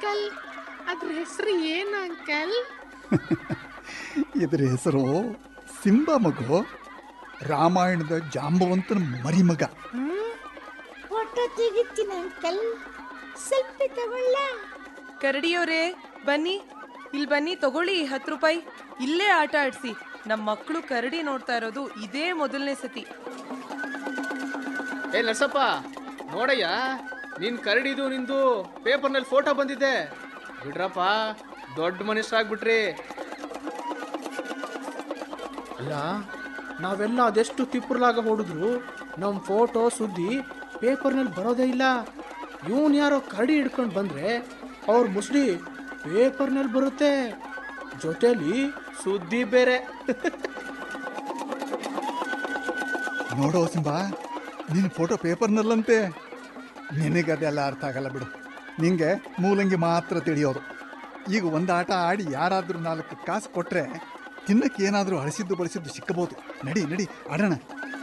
uncle ಅದ್ರ ಹೆಸರು ಏನು ಅಂಕಲ್ ಇದ್ರ ಹೆಸರು ಸಿಂಬ ಮಗು ರಾಮಾಯಣದ ಜಾಂಬವಂತನ ಮರಿಮಗ ಫೋಟೋ ತೆಗಿತೀನಿ ಅಂಕಲ್ ಸೆಲ್ಫಿ ತಗೊಳ್ಳ ಕರಡಿಯವರೇ ಬನ್ನಿ ಇಲ್ಲಿ ಬನ್ನಿ ತಗೊಳ್ಳಿ ಹತ್ತು ರೂಪಾಯಿ ಇಲ್ಲೇ ಆಟ ಆಡ್ಸಿ ನಮ್ಮ ಮಕ್ಕಳು ಕರಡಿ ನೋಡ್ತಾ ಇರೋದು ಇದೇ ಮೊದಲನೇ ಸತಿ ಏ ನರ್ಸಪ್ಪ ನೋಡಯ್ಯ ನಿನ್ ಕರಡಿದು ನಿಂದು ಪೇಪರ್ನಲ್ಲಿ ಫೋಟೋ ಬಂದಿದೆ ಬಿಡ್ರಪ್ಪ ದೊಡ್ಡ ಮನುಷ್ಯರಾಗ್ಬಿಟ್ರಿ ಅಲ್ಲ ನಾವೆಲ್ಲ ಅದೆಷ್ಟು ತಿಪ್ಪರ್ಲಾಗ ಹೊಡೆದ್ರು ನಮ್ಮ ಫೋಟೋ ಸುದ್ದಿ ಪೇಪರ್ನಲ್ಲಿ ಬರೋದೇ ಇಲ್ಲ ಇವನ್ ಯಾರೋ ಕರಡಿ ಹಿಡ್ಕೊಂಡು ಬಂದ್ರೆ ಅವ್ರ ಮುಸ್ಡಿ ಪೇಪರ್ನಲ್ಲಿ ಬರುತ್ತೆ ಜೊತೆಲಿ ಸುದ್ದಿ ಬೇರೆ ನೋಡೋ ಸಿಂಬ ನಿನ್ನ ಫೋಟೋ ಪೇಪರ್ನಲ್ಲಂತೆ ನಿನಗದೆಲ್ಲ ಅರ್ಥ ಆಗಲ್ಲ ಬಿಡು ನಿಂಗೆ ಮೂಲಂಗಿ ಮಾತ್ರ ತಿಳಿಯೋದು ಈಗ ಒಂದು ಆಟ ಆಡಿ ಯಾರಾದರೂ ನಾಲ್ಕು ಕಾಸು ಕೊಟ್ಟರೆ ತಿನ್ನಕ್ಕೆ ಏನಾದರೂ ಹಳಸಿದ್ದು ಬಳಸಿದ್ದು ಸಿಕ್ಕಬಹುದು ನಡಿ ನಡಿ ಆಡೋಣ